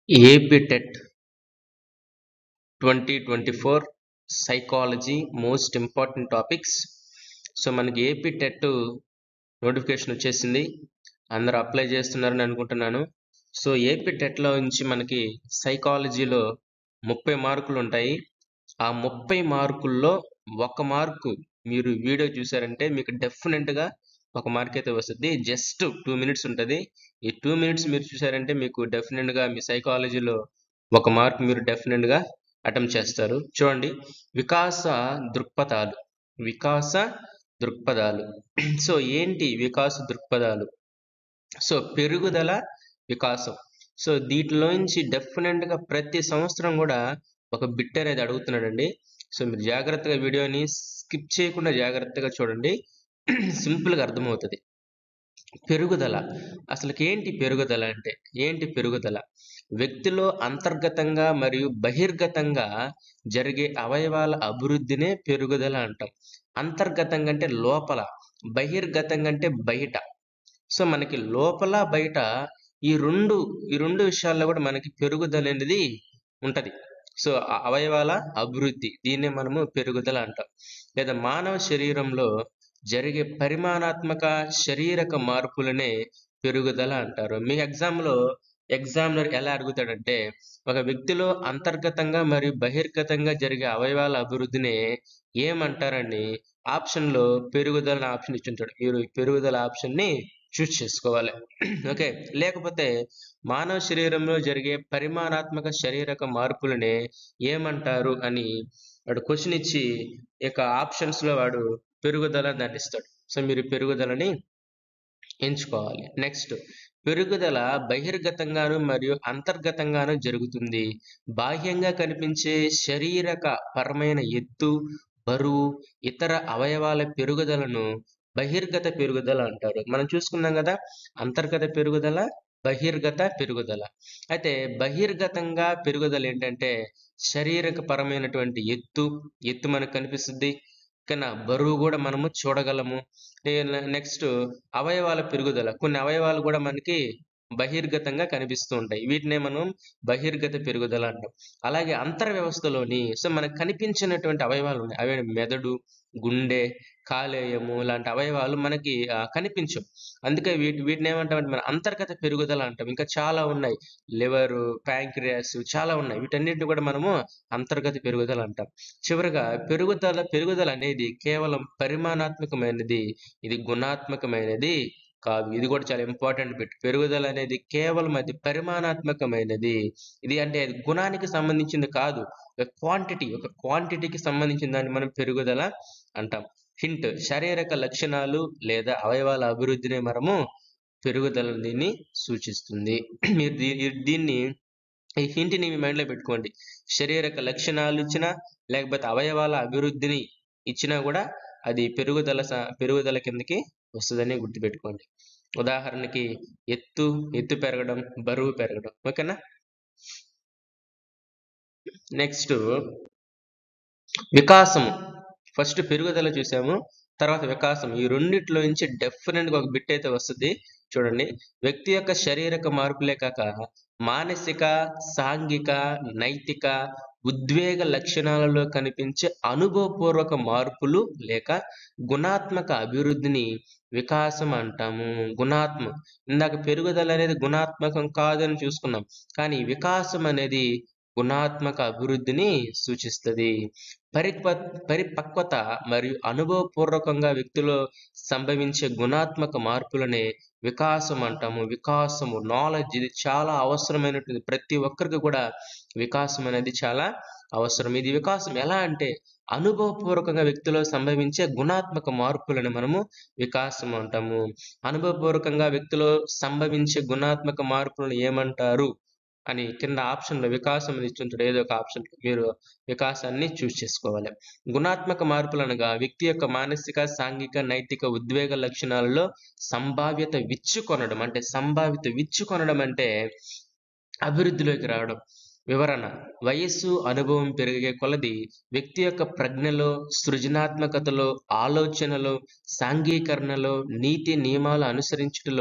AP TET twenty twenty four psychology most important topics so మనకి AP TET notification వచ్చేసింది అందరూ apply చేస్తున్నారని అనుకుంటున్నాను సో ఏపీ టెట్లో నుంచి మనకి సైకాలజీలో ముప్పై మార్కులు ఉంటాయి ఆ ముప్పై మార్కుల్లో ఒక మార్కు మీరు వీడియో చూసారంటే మీకు డెఫినెట్గా ఒక మార్క్ అయితే వస్తుంది జస్ట్ టూ మినిట్స్ ఉంటుంది ఈ టూ మినిట్స్ మీరు చూసారంటే మీకు డెఫినెట్గా మీ సైకాలజీలో ఒక మార్క్ మీరు డెఫినెట్గా అటెంప్ట్ చేస్తారు చూడండి వికాస దృక్పథాలు వికాస దృక్పథాలు సో ఏంటి వికాస దృక్పథాలు సో పెరుగుదల వికాసం సో దీంట్లోంచి డెఫినెట్గా ప్రతి సంవత్సరం కూడా ఒక బిట్ అనేది అడుగుతున్నాడండి సో మీరు జాగ్రత్తగా వీడియోని స్కిప్ చేయకుండా జాగ్రత్తగా చూడండి సింపుల్గా అర్థమవుతుంది పెరుగుదల అసలుకి ఏంటి పెరుగుదల అంటే ఏంటి పెరుగుదల వ్యక్తిలో అంతర్గతంగా మరియు బహిర్గతంగా జరిగే అవయవాల అభివృద్ధినే పెరుగుదల అంటాం అంతర్గతంగా అంటే లోపల బహిర్గతంగా అంటే బయట సో మనకి లోపల బయట ఈ రెండు ఈ రెండు విషయాల్లో కూడా మనకి పెరుగుదల అనేది ఉంటది సో ఆ అవయవాల అభివృద్ధి దీన్నే మనము పెరుగుదల అంటాం లేదా మానవ శరీరంలో జరిగే పరిమాణాత్మక శారీరక మార్పులనే పెరుగుదల అంటారు మీ ఎగ్జామ్లో ఎగ్జామినర్ ఎలా అడుగుతాడంటే ఒక వ్యక్తిలో అంతర్గతంగా మరియు బహిర్గతంగా జరిగే అవయవాల అభివృద్ధిని ఏమంటారని ఆప్షన్లో పెరుగుదల ఆప్షన్ ఇచ్చుంటాడు మీరు ఈ పెరుగుదల ఆప్షన్ని చూస్ చేసుకోవాలి ఓకే లేకపోతే మానవ శరీరంలో జరిగే పరిమాణాత్మక శారీరక మార్పులనే ఏమంటారు అని వాడు క్వశ్చన్ ఇచ్చి ఇక ఆప్షన్స్ లో వాడు పెరుగుదల దాన్ని ఇస్తాడు సో మీరు పెరుగుదలని ఎంచుకోవాలి నెక్స్ట్ పెరుగుదల బహిర్గతంగాను మరియు అంతర్గతంగాను జరుగుతుంది బాహ్యంగా కనిపించే శారీరక పరమైన ఎత్తు బరువు ఇతర అవయవాల పెరుగుదలను బహిర్గత పెరుగుదల అంటారు మనం చూసుకున్నాం కదా అంతర్గత పెరుగుదల బహిర్గత పెరుగుదల అయితే బహిర్గతంగా పెరుగుదల ఏంటంటే శారీరక పరమైనటువంటి ఎత్తు ఎత్తు మనకు కనిపిస్తుంది కన్నా బరువు కూడా మనము చూడగలము నెక్స్ట్ అవయవాల పెరుగుదల కొన్ని అవయవాలు కూడా మనకి బహిర్గతంగా కనిపిస్తూ ఉంటాయి వీటినే మనం బహిర్గత పెరుగుదల అంటాం అలాగే అంతర్ వ్యవస్థలోని సో మనకు కనిపించినటువంటి అవయవాలు ఉన్నాయి అవి మెదడు గుండె కాలేయము లాంటి అవయవాలు మనకి కనిపించవు అందుకే వీటి వీటిని ఏమంటామంటే మన అంతర్గత పెరుగుదల అంటాం ఇంకా చాలా ఉన్నాయి లివర్ ప్యాంక్రియాస్ చాలా ఉన్నాయి వీటన్నిటిని కూడా మనము అంతర్గత పెరుగుదల అంటాం చివరిగా పెరుగుదల పెరుగుదల అనేది కేవలం పరిమాణాత్మకమైనది ఇది గుణాత్మకమైనది కాదు ఇది కూడా చాలా ఇంపార్టెంట్ బిట్ పెరుగుదల అనేది కేవలం అది పరిమాణాత్మకమైనది ఇది అంటే అది గుణానికి సంబంధించింది కాదు ఒక క్వాంటిటీ ఒక క్వాంటిటీకి సంబంధించిన దాన్ని మనం పెరుగుదల అంటాం హింట్ శారీరక లక్షణాలు లేదా అవయవాల అభివృద్ధిని మనము పెరుగుదల దీన్ని సూచిస్తుంది మీరు దీన్ని ఈ హింట్ని మీ మైండ్లో పెట్టుకోండి శారీరక లక్షణాలు ఇచ్చినా లేకపోతే అవయవాల అభివృద్ధిని ఇచ్చినా కూడా అది పెరుగుదల పెరుగుదల కిందకి వస్తుందని గుర్తుపెట్టుకోండి ఉదాహరణకి ఎత్తు ఎత్తు పెరగడం బరువు పెరగడం ఓకేనా నెక్స్ట్ వికాసము ఫస్ట్ పెరుగుదల చూసాము తర్వాత వికాసం ఈ రెండిట్లో నుంచి డెఫినెట్ గా ఒక బిట్ అయితే వస్తుంది చూడండి వ్యక్తి యొక్క శారీరక మార్పులే కాక మానసిక సాంఘిక నైతిక ఉద్వేగ లక్షణాలలో కనిపించే అనుభవపూర్వక మార్పులు లేక గుణాత్మక అభివృద్ధిని వికాసం అంటాము గుణాత్మ ఇందాక పెరుగుదల అనేది గుణాత్మకం కాదని చూసుకున్నాం కానీ వికాసం అనేది గుణాత్మక అభివృద్ధిని సూచిస్తుంది పరిప పరిపక్వత మరియు అనుభవపూర్వకంగా వ్యక్తిలో సంభవించే గుణాత్మక మార్పులనే వికాసం అంటాము వికాసము నాలెడ్జ్ ఇది చాలా అవసరమైనటువంటి ప్రతి ఒక్కరికి కూడా వికాసం అనేది చాలా అవసరం ఇది వికాసం ఎలా అంటే అనుభవపూర్వకంగా వ్యక్తిలో సంభవించే గుణాత్మక మార్పులను మనము వికాసం అంటాము అనుభవపూర్వకంగా వ్యక్తిలో సంభవించే గుణాత్మక మార్పులను ఏమంటారు అని కింద ఆప్షన్లో వికాసం అని ఇచ్చుంటాడు ఏదో ఒక ఆప్షన్ మీరు వికాసాన్ని చూస్ చేసుకోవాలి గుణాత్మక మార్పులు అనగా వ్యక్తి యొక్క మానసిక సాంఘిక నైతిక ఉద్వేగ లక్షణాలలో సంభావ్యత విచ్చుకొనడం అంటే సంభావ్యత విచ్చుకొనడం అంటే అభివృద్ధిలోకి రావడం వివరణ వయస్సు అనుభవం పెరిగే కొలది వ్యక్తి యొక్క ప్రజ్ఞలో సృజనాత్మకతలో ఆలోచనలో సాంఘీకరణలో నీతి నియమాలు అనుసరించుటలో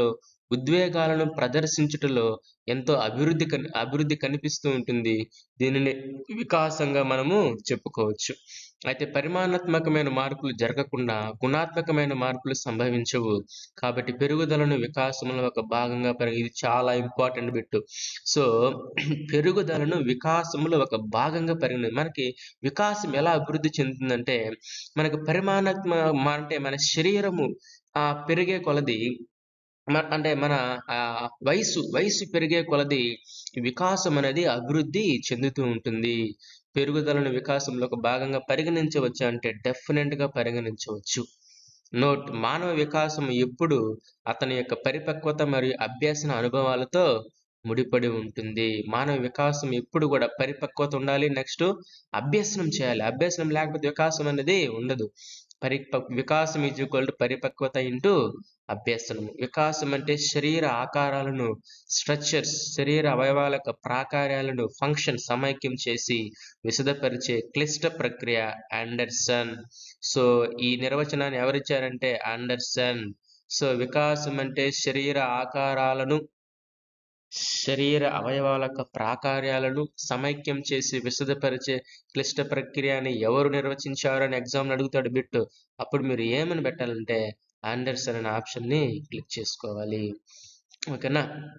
ఉద్వేగాలను ప్రదర్శించుటలో ఎంతో అభివృద్ధి కని అభివృద్ధి కనిపిస్తూ ఉంటుంది దీనిని వికాసంగా మనము చెప్పుకోవచ్చు అయితే పరిమాణాత్మకమైన మార్పులు జరగకుండా గుణాత్మకమైన మార్పులు సంభవించవు కాబట్టి పెరుగుదలను వికాసంలో ఒక భాగంగా పెరిగి ఇది చాలా ఇంపార్టెంట్ బిట్టు సో పెరుగుదలను వికాసంలో ఒక భాగంగా పరిగణ మనకి వికాసం ఎలా అభివృద్ధి చెందుతుందంటే మనకు పరిమాణాత్మ మ- అంటే మన శరీరము ఆ పెరిగే కొలది మ- అంటే మన ఆ వయసు వయసు పెరిగే కొలది వికాసం అనేది అభివృద్ధి చెందుతూ ఉంటుంది పెరుగుదలను వికాసంలో ఒక భాగంగా పరిగణించవచ్చు అంటే డెఫినెట్ గా పరిగణించవచ్చు నోట్ మానవ వికాసం ఎప్పుడు అతని యొక్క పరిపక్వత మరియు అభ్యసన అనుభవాలతో ముడిపడి ఉంటుంది మానవ వికాసం ఎప్పుడు కూడా పరిపక్వత ఉండాలి నెక్స్ట్ అభ్యసనం చేయాలి అభ్యసనం లేకపోతే వికాసం అనేది ఉండదు పరిపక్ వికాసం ఈజ్ ఈక్వల్ టు పరిపక్వత ఇంటూ అభ్యసనం వికాసం అంటే శరీర ఆకారాలను స్ట్రక్చర్స్ శరీర అవయవాల యొక్క ప్రాకార్యాలను ఫంక్షన్ సమైక్యం చేసి విశదపరిచే క్లిష్ట ప్రక్రియ ఆండర్సన్ సో ఈ నిర్వచనాన్ని ఎవరిచ్చారంటే ఆండర్సన్ సో వికాసం అంటే శరీర ఆకారాలను శరీర అవయవాల యొక్క ప్రాకార్యాలను సమైక్యం చేసి విశదపరిచే క్లిష్ట ప్రక్రియని ఎవరు నిర్వచించారు అని ఎగ్జామ్ అడుగుతాడు బిట్ అప్పుడు మీరు ఏమని పెట్టాలంటే ఆండర్సన్ అనే ఆప్షన్ ని క్లిక్ చేసుకోవాలి ఓకేనా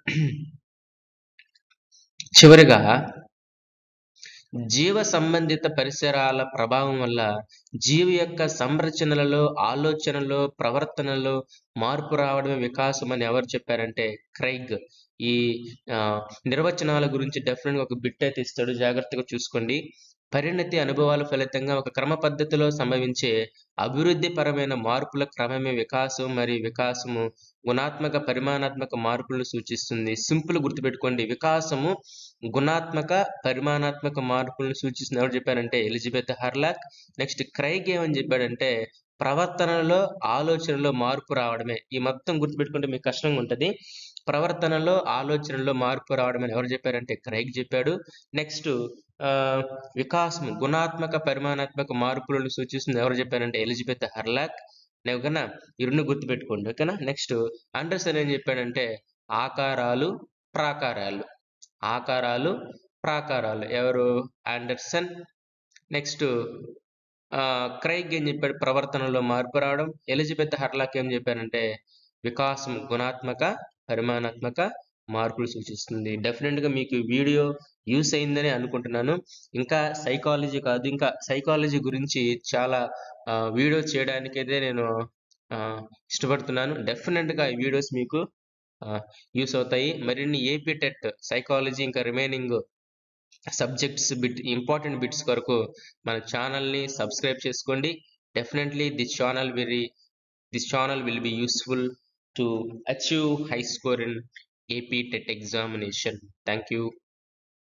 చివరిగా జీవ సంబంధిత పరిసరాల ప్రభావం వల్ల జీవి యొక్క సంరచనలలో ఆలోచనలో ప్రవర్తనలో మార్పు రావడమే వికాసం అని ఎవరు చెప్పారంటే క్రైగ్ ఈ ఆ, నిర్వచనాల గురించి డెఫినెట్ ఒక బిట్ అయితే ఇస్తాడు జాగ్రత్తగా చూసుకోండి పరిణతి అనుభవాల ఫలితంగా ఒక క్రమ పద్ధతిలో సంభవించే అభివృద్ధి పరమైన మార్పుల క్రమమే వికాసం మరియు వికాసము గుణాత్మక పరిమాణాత్మక మార్పులను సూచిస్తుంది సింపుల్ గుర్తుపెట్టుకోండి వికాసము గుణాత్మక పరిమాణాత్మక మార్పులను సూచిస్తుంది ఎవరు చెప్పారంటే ఎలిజబెత్ హర్లాక్ నెక్స్ట్ క్రైగ్ ఏమని చెప్పాడంటే ప్రవర్తనలో ఆలోచనలో మార్పు రావడమే ఈ మొత్తం గుర్తుపెట్టుకుంటే మీకు కష్టంగా ఉంటది ప్రవర్తనలో ఆలోచనలో మార్పు రావడం అని ఎవరు చెప్పారంటే క్రైగ్ చెప్పాడు నెక్స్ట్ ఆ వికాసం గుణాత్మక పరిమాణాత్మక మార్పులను సూచిస్తుంది ఎవరు చెప్పారంటే ఎలిజబెత్ హర్లాక్ ఓకేనా ఈ రెండు గుర్తుపెట్టుకోండి ఓకేనా నెక్స్ట్ అండర్సన్ ఏం చెప్పాడంటే ఆకారాలు ప్రాకారాలు ఆకారాలు ప్రాకారాలు ఎవరు ఆండర్సన్ నెక్స్ట్ క్రైగ్ ఏం చెప్పాడు ప్రవర్తనలో మార్పు రావడం ఎలిజబెత్ హర్లాక్ ఏం చెప్పారంటే వికాసం గుణాత్మక పరిమాణాత్మక మార్పులు సూచిస్తుంది డెఫినెట్ గా మీకు వీడియో యూస్ అయిందని అనుకుంటున్నాను ఇంకా సైకాలజీ కాదు ఇంకా సైకాలజీ గురించి చాలా వీడియో చేయడానికైతే నేను ఆ, ఇష్టపడుతున్నాను డెఫినెట్ గా ఈ వీడియోస్ మీకు యూస్ అవుతాయి మరిన్ని ఏపీ టెట్ సైకాలజీ ఇంకా remaining subjects bit important bits కొరకు మన ఛానల్ని సబ్స్క్రైబ్ చేసుకోండి definitely this channel very this channel will be useful to achieve high score in AP TET examination. Thank you.